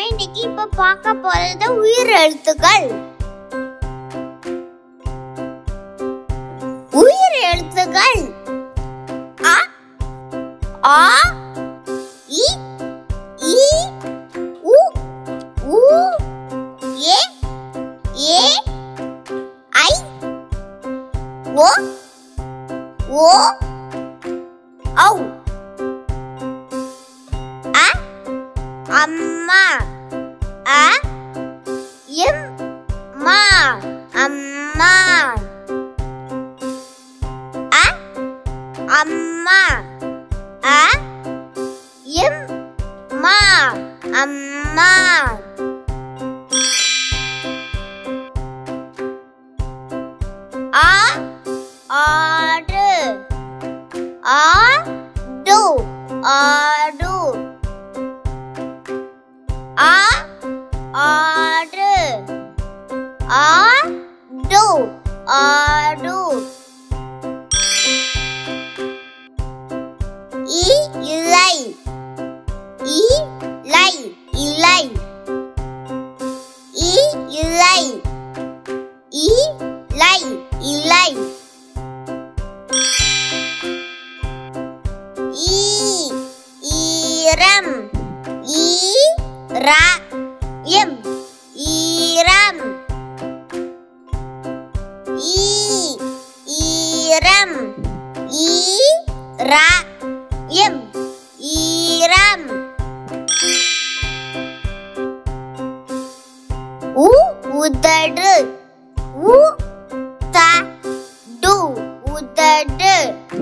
நாம இன்னைக்கு இப்ப பார்க்க போறது உயிர் எழுத்துக்கள் உயிர் எழுத்துக்கள் அ ஆ இ ஈ உ ஊ ஏ ஏ ஐ ஓ ஓ ஔ அ அம்மா அ எம் மா அம்மா அ அம்மா அ எம் மா அம்மா ஆ ஆடு ஆடு ஆடு ஆ ஆடு ஆடு ஆடு இ இலை இ லை இலை இ இலை இ லை இலை ஈ ஈரம் ஈ ரா எம் ஈரம் ஈ ஈரம் ஈ ரா எம் ஈரம் உ உதடு உ த டு உதடு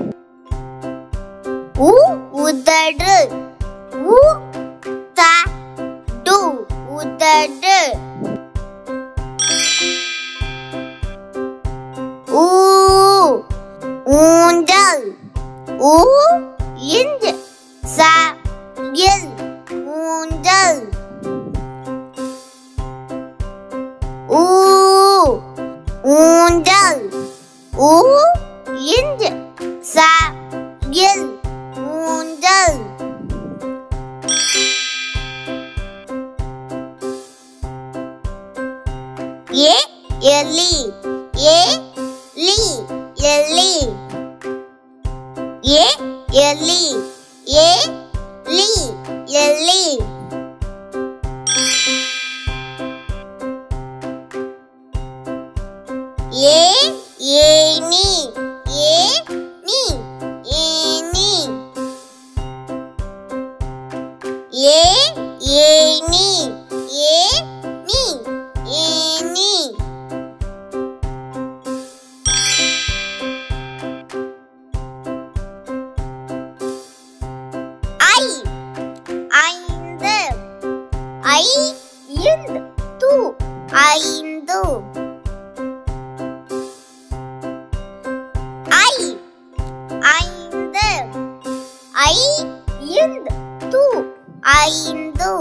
உ உதடு உ த டு உதடு ஊ ஊஞ்சல் ஊ இஞ்ச ச இல் ஊஞ்சல் ஊ ஊஞ்சல் ஊ இஞ்ச ச இல் ஊஞ்சல் ஏ எலி ஏ லி எலி ஏ எலி ஏ லி எலி ஏ ஏனி ஏ நீ ஏனி ஏ ஏனி ஏ நீ ஏனி ஐ ஐந்து ஐ இந்து து ஐந்து ஐ ஐந்து ஐ இந்து து ஐந்து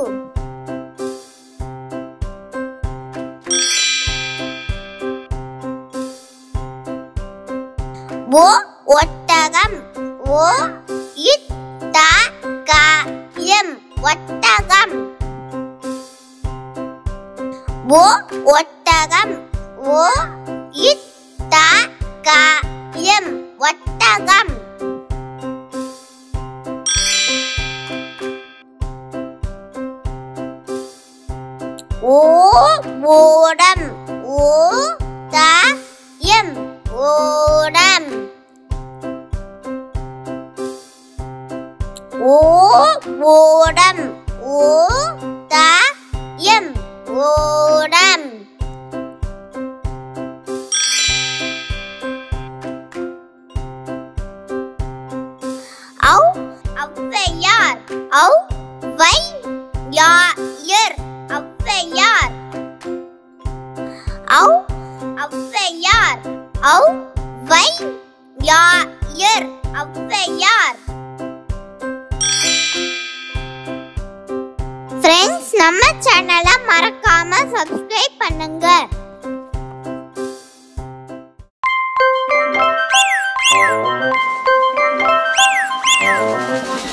ஓ ஒட்டகம் ஓ இட்ட க எம் ஒட்டகம் ஓ ஒட்டகம் ஓ இட்ட க எம் ஒட்டகம் ஓ ஓடம் ஓ த எம் ஓடம் ஓ ஓடம் ஓ த எம் ஓடம் ஔ ஔவையார் ஔ வை யா இர் ஔவையார் ஔ ஔவையார் ஔ வை யா இர் ஔவையார் ஃப்ரெண்ட்ஸ் நம்ம சேனலை மறக்காம சப்ஸ்கிரைப் பண்ணுங்க Thank you.